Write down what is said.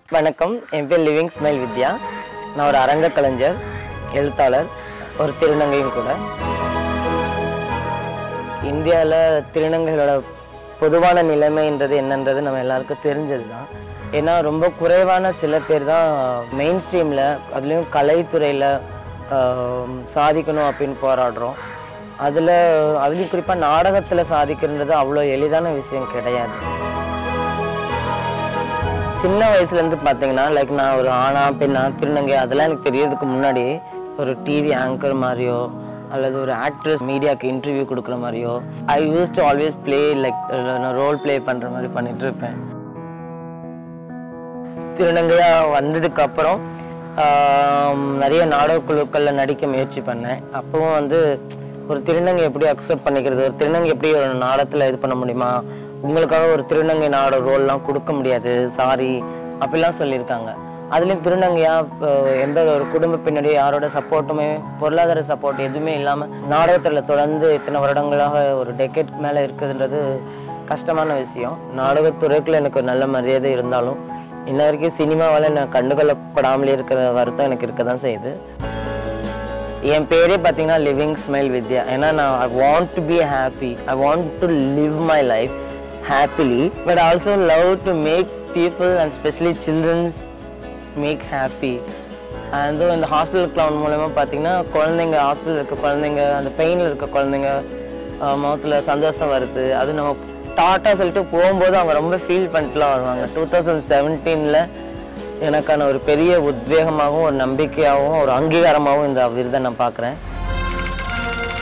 வணக்கம் என் பேர் living smile வித்யா நான் ஒரு அரங்க கலைஞர் எழுத்தாளர் ஒரு திருநங்கையும் கூட இந்தியாவில் திருநங்கைகளோட பொதுவான நிலைமைன்றது என்னன்றது நம்ம எல்லாருக்கும் தெரிஞ்சது தான் ஏன்னா ரொம்ப குறைவான சில பேர் தான் மெயின் ஸ்ட்ரீமில் அதுலேயும் கலைத்துறையில் சாதிக்கணும் அப்படின்னு போராடுறோம் அதில் அதுலேயும் குறிப்பாக நாடகத்தில் சாதிக்கிறது அவ்வளோ எளிதான விஷயம் கிடையாது சின்ன வயசுலேருந்து பார்த்தீங்கன்னா லைக் நான் ஒரு ஆணா பெண்ணா திருநங்கை அதெல்லாம் எனக்கு தெரியறதுக்கு முன்னாடி ஒரு டிவி ஆங்கர் மாதிரியோ அல்லது ஒரு ஆக்ட்ரஸ் மீடியாவுக்கு இன்டர்வியூ கொடுக்குற மாதிரியோ I use to always play like நான் ரோல் ப்ளே பண்ணுற மாதிரி பண்ணிட்டு இருப்பேன் திருநங்கையாக வந்ததுக்கு அப்புறம் ஆம், நிறைய நாடக குழுக்களில் நடிக்க முயற்சி பண்ணேன் அப்பவும் வந்து ஒரு திருநங்கை எப்படி அக்செப்ட் பண்ணிக்கிறது ஒரு திருநங்கை எப்படி ஒரு நாடகத்தில் இது பண்ண முடியுமா உங்களுக்காக ஒரு திருநங்கை நாடக ரோல்லாம் கொடுக்க முடியாது சாரி அப்படிலாம் சொல்லியிருக்காங்க அதுலேயும் திருநங்கையா இப்போ எந்த ஒரு குடும்ப பின்னாடி யாரோட சப்போர்ட்டுமே பொருளாதார சப்போர்ட் எதுவுமே இல்லாமல் நாடகத்தில் தொடர்ந்து இத்தனை வருடங்களாக ஒரு டெக்கெட் மேலே இருக்குதுன்றது கஷ்டமான விஷயம் நாடகத்துறைக்குள்ள எனக்கு ஒரு நல்ல மரியாதை இருந்தாலும் இன்ன வரைக்கும் சினிமாவால் நான் கண்டுகொள்ளப்படாமலே இருக்கிற வருத்தம் எனக்கு இருக்க தான் செய்யுது என் பேரே பார்த்தீங்கன்னா லிவிங் ஸ்மைல் வித்யா ஏன்னா நான் I want to be happy I want to live my life happily but also love to make people and specially childrens make happy and இந்த ஹாஸ்பிட்டல் கிளவுன் மூலயமா பார்த்தீங்கன்னா குழந்தைங்க ஹாஸ்பிட்டல் இருக்க குழந்தைங்க அந்த பெயினில் இருக்க குழந்தைங்க முகத்தில் சந்தோஷம் வருது அது நம்ம டாட்டா சொல்லிட்டு போகும்போது அவங்க ரொம்ப ஃபீல் பண்ணிட்டுலாம் வருவாங்க டூ தௌசண்ட் செவன்டீனில் எனக்கான ஒரு பெரிய உத்வேகமாகவும் ஒரு நம்பிக்கையாகவும் ஒரு அங்கீகாரமாகவும் இந்த விருதை நான் பார்க்குறேன்